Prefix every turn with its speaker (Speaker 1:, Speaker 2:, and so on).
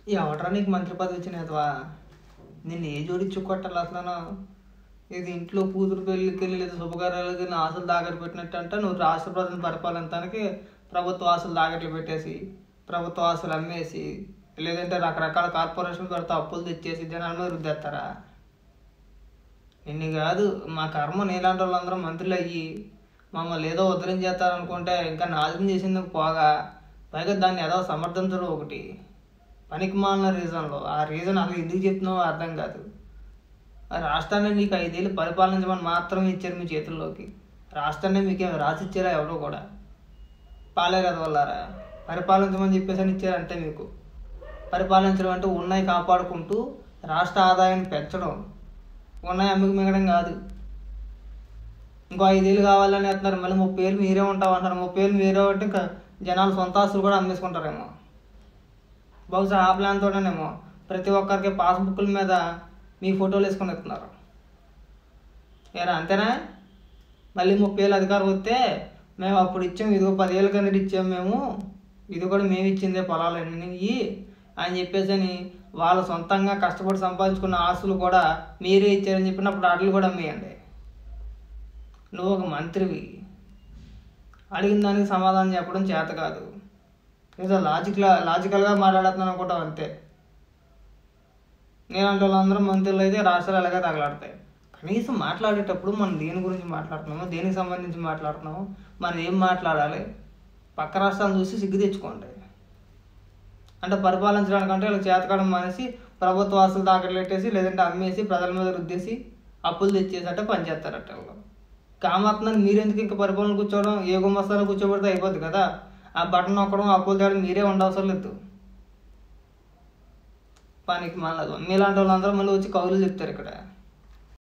Speaker 1: ఎవడరా నీకు మంత్రి పదవి వచ్చినదివా నిన్ను ఏ జోడిచ్చు కొట్టాలి అసలు ఇది ఇంట్లో కూతురు పెళ్ళికి వెళ్ళి లేదా శుభకార్యాలకి నా ఆశలు దాగట్లు పెట్టినట్టు అంటే నువ్వు రాష్ట్ర ప్రజలను పరిపాలించడానికి ప్రభుత్వ ఆశలు దాగట్లు పెట్టేసి ప్రభుత్వ ఆశలు అమ్మేసి లేదంటే రకరకాల కార్పొరేషన్లు పెడితే అప్పులు తెచ్చేసి జనాల మీద రుద్దేస్తారా నిన్ను కాదు మా కర్మ నీలాంటి వాళ్ళందరూ మంత్రులు అయ్యి మమ్మల్ని ఏదో ఉద్ధరం చేస్తారనుకుంటే ఇంకా నాశనం చేసిందుకు పోగా పైగా దాన్ని ఏదో సమర్థించడం ఒకటి పనికి మాలిన రీజన్లో ఆ రీజన్ అసలు ఎందుకు చెప్తున్నావో అర్థం కాదు ఆ రాష్ట్రాన్ని నీకు ఐదేళ్ళు పరిపాలించమని మాత్రమే ఇచ్చారు మీ చేతుల్లోకి రాష్ట్రాన్ని మీకేం రాసిచ్చారా ఎవరో కూడా పాలేరు వల్లారా పరిపాలించమని చెప్పేసి అని ఇచ్చారు అంటే మీకు పరిపాలించడం అంటే ఉన్నాయి కాపాడుకుంటూ రాష్ట్ర ఆదాయాన్ని పెంచడం ఉన్నాయి అమ్మికి మిగడం కాదు ఇంకో ఐదేళ్ళు కావాలని అంటున్నారు మళ్ళీ ముప్పై ఏళ్ళు మీరే ఉంటావు అంటారు ముప్పై ఏళ్ళు మీరే ఉంటే ఇంకా జనాలు సొంత ఆస్తులు కూడా అమ్మేసుకుంటారేమో బహుశా ఆ ప్లాన్ తోటనేమో ప్రతి ఒక్కరికి పాస్బుక్ల మీద మీ ఫోటోలు వేసుకొని ఇస్తున్నారు ఏరా అంతేనా మళ్ళీ ముప్పై ఏళ్ళు అధికారం వస్తే మేము అప్పుడు ఇచ్చాం ఇదిగో పదివేల కిందట ఇచ్చాం మేము ఇది కూడా మేము ఇచ్చిందే పొలాలన్నీ ఇయ్యి అని చెప్పేసి అని వాళ్ళు సొంతంగా కష్టపడి సంపాదించుకున్న ఆస్తులు కూడా మీరే ఇచ్చారని చెప్పినప్పుడు వాటిని కూడా అమ్మేయండి నువ్వు ఒక మంత్రివి అడిగిన దానికి సమాధానం చెప్పడం చేత కాదు ఏదో లాజిక్లా లాజికల్గా మాట్లాడుతున్నాను అనుకుంటావు అంతే నేనంటే వాళ్ళందరూ మంత్రులు అయితే రాష్ట్రాలు ఎలాగే తగలాడతాయి కనీసం మాట్లాడేటప్పుడు మనం దేని గురించి మాట్లాడుతున్నామో దేనికి సంబంధించి మాట్లాడుతున్నామో మనం ఏం మాట్లాడాలి పక్క రాష్ట్రాలను చూసి సిగ్గు తెచ్చుకోండి అంటే పరిపాలించడానికంటే వీళ్ళకి చేతకాడం మానేసి ప్రభుత్వ ఆస్తులు తాకట్లు పెట్టేసి లేదంటే అమ్మేసి ప్రజల మీద రుద్దేసి అప్పులు తెచ్చేసి అంటే పనిచేస్తారట వాళ్ళు కామాత్మని మీరెందుకు ఇంకా పరిపాలన కూర్చోవడం ఏ గుమ్మస్తాలో కూర్చోబెడితే అయిపోద్ది కదా ఆ బటన్ నొక్కడం అప్పులు తేవడం మీరే ఉండవసరం లేదు పనికి మళ్ళీ మీలాంటి వాళ్ళందరూ మళ్ళీ వచ్చి కౌలు చెప్తారు ఇక్కడ